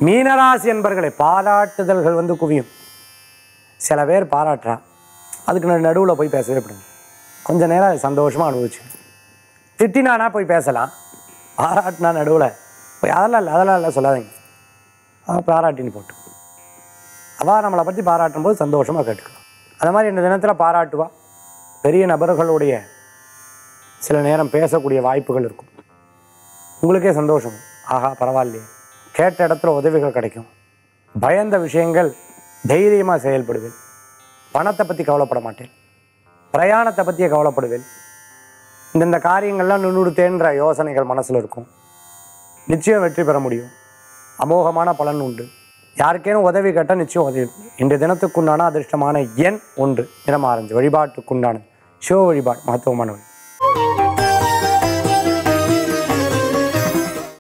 மீனராசி என்பர்களை பாராட்டுதல்கள் வந்து குவியும் சில பேர் பாராட்டுறா அதுக்கு நான் நடுவில் போய் பேசவே விடுங்க கொஞ்ச நேரம் சந்தோஷமாக அனுபவிச்சு திட்டினானா போய் பேசலாம் பாராட்டினா நடுவில் போய் அதெல்லாம் இல்லை அதெல்லாம் இல்லை சொல்லாதீங்க அவன் பாராட்டின்னு போட்டு அவள் நம்மளை பற்றி பாராட்டும் போது சந்தோஷமாக கேட்டுக்கலாம் அந்த மாதிரி இந்த தினத்தில் பாராட்டுவா பெரிய நபர்களுடைய சில நேரம் பேசக்கூடிய வாய்ப்புகள் இருக்கும் உங்களுக்கே சந்தோஷம் ஆஹா பரவாயில்லையே கேட்ட இடத்துல உதவிகள் கிடைக்கும் பயந்த விஷயங்கள் தைரியமாக செயல்படுவேன் பணத்தை பற்றி கவலைப்பட மாட்டேன் பிரயாணத்தை பற்றியே கவலைப்படுவேன் இந்தந்த காரியங்கள்லாம் நுண்ணுடுத்தேன்ற யோசனைகள் மனசில் இருக்கும் நிச்சயம் வெற்றி பெற முடியும் அமோகமான பலன் உண்டு யாருக்கேனும் உதவி கேட்டால் நிச்சயம் உதவி இன்றைய தினத்துக்குண்டான அதிர்ஷ்டமான எண் ஒன்று நிறம் ஆரஞ்சு வழிபாட்டுக்குண்டான சிவ வழிபாடு மகத்துவமான வழி